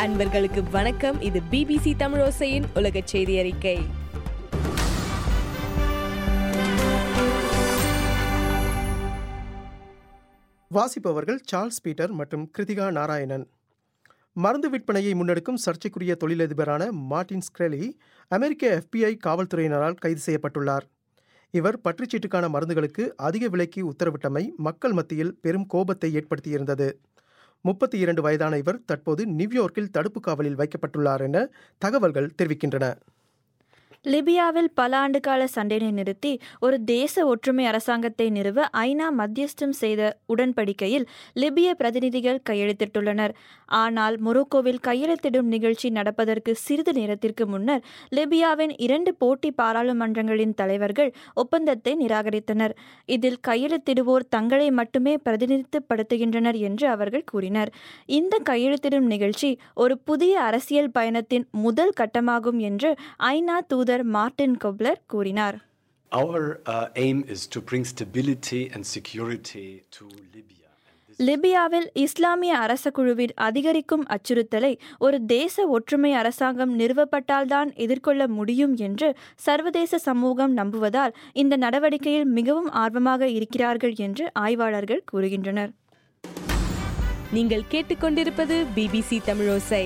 அன்பர்களுக்கு வணக்கம் இது பிபிசி தமிழோசையின் உலக செய்தி அறிக்கை வாசிப்பவர்கள் சார்ல்ஸ் பீட்டர் மற்றும் கிருத்திகா நாராயணன் மருந்து விற்பனையை முன்னெடுக்கும் சர்ச்சைக்குரிய தொழிலதிபரான மார்டின் ஸ்க்ரெலி அமெரிக்க எஃபிஐ காவல்துறையினரால் கைது செய்யப்பட்டுள்ளார் இவர் பற்றுச்சீட்டுக்கான மருந்துகளுக்கு அதிக விலைக்கு உத்தரவிட்டமை மக்கள் மத்தியில் பெரும் கோபத்தை ஏற்படுத்தியிருந்தது முப்பத்தி இரண்டு வயதான இவர் தற்போது நியூயார்க்கில் தடுப்பு காவலில் வைக்கப்பட்டுள்ளார் என தகவல்கள் தெரிவிக்கின்றன லிபியாவில் பல ஆண்டுகால சண்டையை நிறுத்தி ஒரு தேச ஒற்றுமை அரசாங்கத்தை நிறுவ ஐநா மத்தியஸ்தம் செய்த உடன்படிக்கையில் லிபிய பிரதிநிதிகள் கையெழுத்திட்டுள்ளனர் ஆனால் மொரோக்கோவில் கையெழுத்திடும் நிகழ்ச்சி நடப்பதற்கு சிறிது நேரத்திற்கு முன்னர் லிபியாவின் இரண்டு போட்டி பாராளுமன்றங்களின் தலைவர்கள் ஒப்பந்தத்தை நிராகரித்தனர் இதில் கையெழுத்திடுவோர் தங்களை மட்டுமே பிரதிநிதித்துவப்படுத்துகின்றனர் என்று அவர்கள் கூறினர் இந்த கையெழுத்திடும் நிகழ்ச்சி ஒரு புதிய அரசியல் பயணத்தின் முதல் கட்டமாகும் என்று ஐநா தூதர் மார்டின் கொப்லர் கூறினார் Our uh, aim is to bring stability and security to Libya. லிபியாவில் இஸ்லாமிய அரச குழுவின் அதிகரிக்கும் அச்சுறுத்தலை ஒரு தேச ஒற்றுமை அரசாங்கம் நிறுவப்பட்டால்தான் எதிர்கொள்ள முடியும் என்று சர்வதேச சமூகம் நம்புவதால் இந்த நடவடிக்கையில் மிகவும் ஆர்வமாக இருக்கிறார்கள் என்று ஆய்வாளர்கள் கூறுகின்றனர் நீங்கள் கேட்டுக்கொண்டிருப்பது பிபிசி தமிழோசை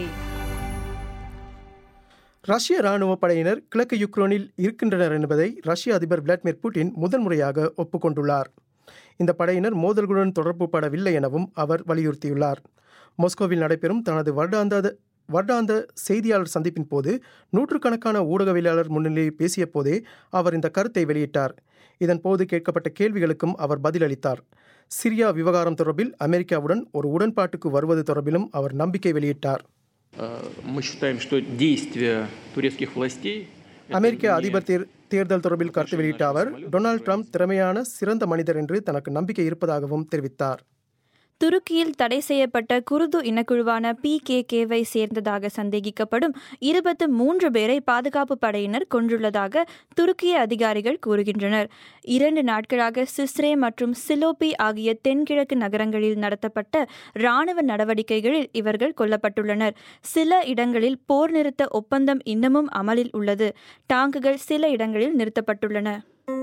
ரஷ்ய ராணுவ படையினர் கிழக்கு யுக்ரைனில் இருக்கின்றனர் என்பதை ரஷ்ய அதிபர் விளாடிமிர் புட்டின் முதன்முறையாக ஒப்புக்கொண்டுள்ளார் இந்த படையினர் மோதல்களுடன் தொடர்பு படவில்லை எனவும் அவர் வலியுறுத்தியுள்ளார் மாஸ்கோவில் நடைபெறும் தனது வருடாந்த வருடாந்த செய்தியாளர் சந்திப்பின் போது நூற்றுக்கணக்கான ஊடகவியலாளர் முன்னிலையில் பேசிய போதே அவர் இந்த கருத்தை வெளியிட்டார் இதன் போது கேட்கப்பட்ட கேள்விகளுக்கும் அவர் பதிலளித்தார் சிரியா விவகாரம் தொடர்பில் அமெரிக்காவுடன் ஒரு உடன்பாட்டுக்கு வருவது தொடர்பிலும் அவர் நம்பிக்கை வெளியிட்டார் Э, Мы считаем, что действия турецких властей это அமெரிக்க не- அதிபர் தேர் தேர்தல் தொடர்பில் கருத்து வெளியிட்ட அவர் டொனால்ட் ட்ரம்ப் திறமையான சிறந்த மனிதர் என்று தனக்கு நம்பிக்கை இருப்பதாகவும் தெரிவித்தார் துருக்கியில் தடை செய்யப்பட்ட குருது இனக்குழுவான பி கே கேவை சேர்ந்ததாக சந்தேகிக்கப்படும் இருபத்து மூன்று பேரை பாதுகாப்பு படையினர் கொன்றுள்ளதாக துருக்கிய அதிகாரிகள் கூறுகின்றனர் இரண்டு நாட்களாக சிஸ்ரே மற்றும் சிலோபி ஆகிய தென்கிழக்கு நகரங்களில் நடத்தப்பட்ட இராணுவ நடவடிக்கைகளில் இவர்கள் கொல்லப்பட்டுள்ளனர் சில இடங்களில் போர் நிறுத்த ஒப்பந்தம் இன்னமும் அமலில் உள்ளது டாங்குகள் சில இடங்களில் நிறுத்தப்பட்டுள்ளன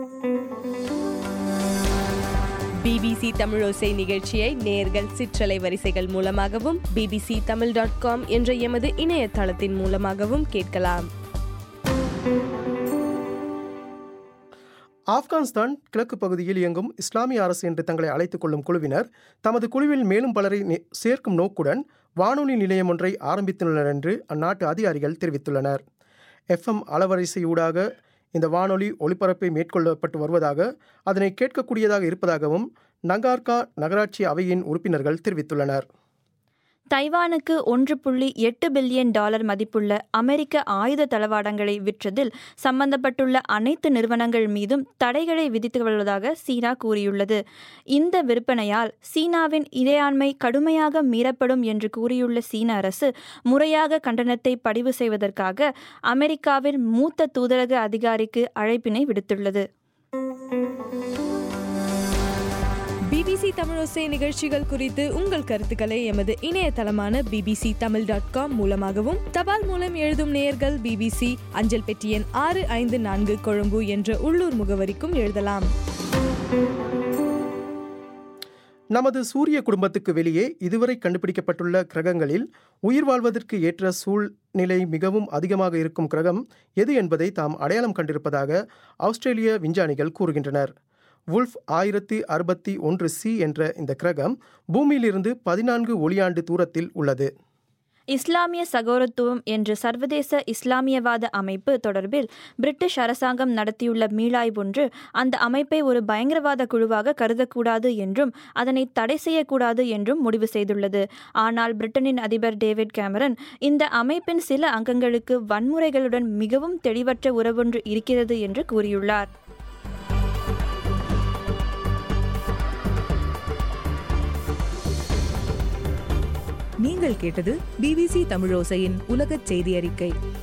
பிபிசி தமிழோசை நிகழ்ச்சியை நேர்கள் சிற்றலை வரிசைகள் மூலமாகவும் பிபிசி தமிழ் டாட் காம் என்ற எமது இணையதளத்தின் மூலமாகவும் கேட்கலாம் ஆப்கானிஸ்தான் கிழக்கு பகுதியில் இயங்கும் இஸ்லாமிய அரசு என்று தங்களை அழைத்துக் கொள்ளும் குழுவினர் தமது குழுவில் மேலும் பலரை நி- சேர்க்கும் நோக்குடன் வானொலி நிலையம் ஒன்றை ஆரம்பித்துள்ளனர் என்று அந்நாட்டு அதிகாரிகள் தெரிவித்துள்ளனர் எஃப்எம் அலவரிசையூடாக இந்த வானொலி ஒளிபரப்பை மேற்கொள்ளப்பட்டு வருவதாக அதனை கேட்கக்கூடியதாக இருப்பதாகவும் நகார்கா நகராட்சி அவையின் உறுப்பினர்கள் தெரிவித்துள்ளனர் தைவானுக்கு ஒன்று புள்ளி எட்டு பில்லியன் டாலர் மதிப்புள்ள அமெரிக்க ஆயுத தளவாடங்களை விற்றதில் சம்பந்தப்பட்டுள்ள அனைத்து நிறுவனங்கள் மீதும் தடைகளை விதித்து வருவதாக சீனா கூறியுள்ளது இந்த விற்பனையால் சீனாவின் இறையாண்மை கடுமையாக மீறப்படும் என்று கூறியுள்ள சீன அரசு முறையாக கண்டனத்தை பதிவு செய்வதற்காக அமெரிக்காவின் மூத்த தூதரக அதிகாரிக்கு அழைப்பினை விடுத்துள்ளது பிபிசி தமிழோசை நிகழ்ச்சிகள் குறித்து உங்கள் கருத்துக்களை எமது இணையதளமான பிபிசி தமிழ் டாட் காம் மூலமாகவும் தபால் மூலம் எழுதும் நேயர்கள் பிபிசி அஞ்சல் பெட்டி எண் ஆறு ஐந்து நான்கு கொழும்பு என்ற உள்ளூர் முகவரிக்கும் எழுதலாம் நமது சூரிய குடும்பத்துக்கு வெளியே இதுவரை கண்டுபிடிக்கப்பட்டுள்ள கிரகங்களில் உயிர் வாழ்வதற்கு ஏற்ற சூழ்நிலை மிகவும் அதிகமாக இருக்கும் கிரகம் எது என்பதை தாம் அடையாளம் கண்டிருப்பதாக ஆஸ்திரேலிய விஞ்ஞானிகள் கூறுகின்றனர் வுல்ஃப் ஆயிரத்தி அறுபத்தி ஒன்று சி என்ற இந்த கிரகம் பூமியிலிருந்து பதினான்கு ஒளியாண்டு தூரத்தில் உள்ளது இஸ்லாமிய சகோதரத்துவம் என்ற சர்வதேச இஸ்லாமியவாத அமைப்பு தொடர்பில் பிரிட்டிஷ் அரசாங்கம் நடத்தியுள்ள மீளாய்வொன்று அந்த அமைப்பை ஒரு பயங்கரவாத குழுவாக கருதக்கூடாது என்றும் அதனை தடை செய்யக்கூடாது என்றும் முடிவு செய்துள்ளது ஆனால் பிரிட்டனின் அதிபர் டேவிட் கேமரன் இந்த அமைப்பின் சில அங்கங்களுக்கு வன்முறைகளுடன் மிகவும் தெளிவற்ற உறவொன்று இருக்கிறது என்று கூறியுள்ளார் நீங்கள் கேட்டது பிபிசி தமிழோசையின் உலகச் செய்தி அறிக்கை